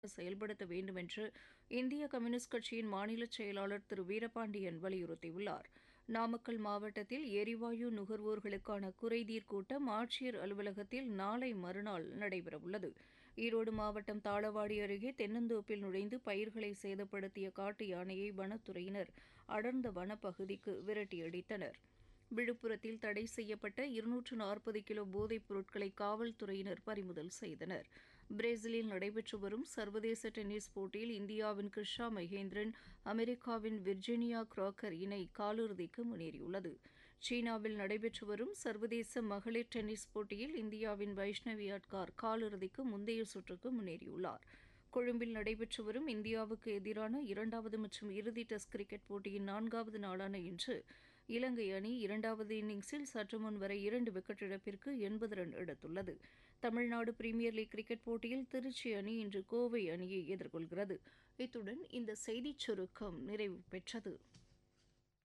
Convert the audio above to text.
செயல்படுத்த வேண்டும் என்று இந்திய கம்யூனிஸ்ட் கட்சியின் மாநில செயலாளர் திரு வீரபாண்டியன் வலியுறுத்தியுள்ளார் நாமக்கல் மாவட்டத்தில் எரிவாயு நுகர்வோர்களுக்கான குறைதீர் கூட்டம் ஆட்சியர் அலுவலகத்தில் நாளை மறுநாள் நடைபெறவுள்ளது ஈரோடு மாவட்டம் தாளவாடி அருகே தென்னந்தோப்பில் நுழைந்து பயிர்களை சேதப்படுத்திய காட்டு யானையை வனத்துறையினர் அடர்ந்த வனப்பகுதிக்கு விரட்டியடித்தனர் விழுப்புரத்தில் தடை செய்யப்பட்ட இருநூற்று நாற்பது கிலோ போதைப் பொருட்களை காவல்துறையினர் பறிமுதல் செய்தனர் பிரேசிலில் நடைபெற்று வரும் சர்வதேச டென்னிஸ் போட்டியில் இந்தியாவின் கிருஷா மகேந்திரன் அமெரிக்காவின் விர்ஜினியா கிராக்கர் இணை காலிறுதிக்கு முன்னேறியுள்ளது சீனாவில் நடைபெற்று வரும் சர்வதேச மகளிர் டென்னிஸ் போட்டியில் இந்தியாவின் வைஷ்ணவி அட்கார் காலிறுதிக்கு முந்தைய சுற்றுக்கு முன்னேறியுள்ளார் கொழும்பில் நடைபெற்று வரும் இந்தியாவுக்கு எதிரான இரண்டாவது மற்றும் இறுதி டெஸ்ட் கிரிக்கெட் போட்டியின் நான்காவது நாளான இன்று இலங்கை அணி இரண்டாவது இன்னிங்ஸில் சற்று முன் வரை இரண்டு விக்கெட் இழப்பிற்கு எண்பது ரன் எடுத்துள்ளது தமிழ்நாடு பிரீமியர் லீக் கிரிக்கெட் போட்டியில் திருச்சி அணி இன்று கோவை அணியை எதிர்கொள்கிறது இத்துடன் இந்த செய்திச் சுருக்கம் நிறைவு பெற்றது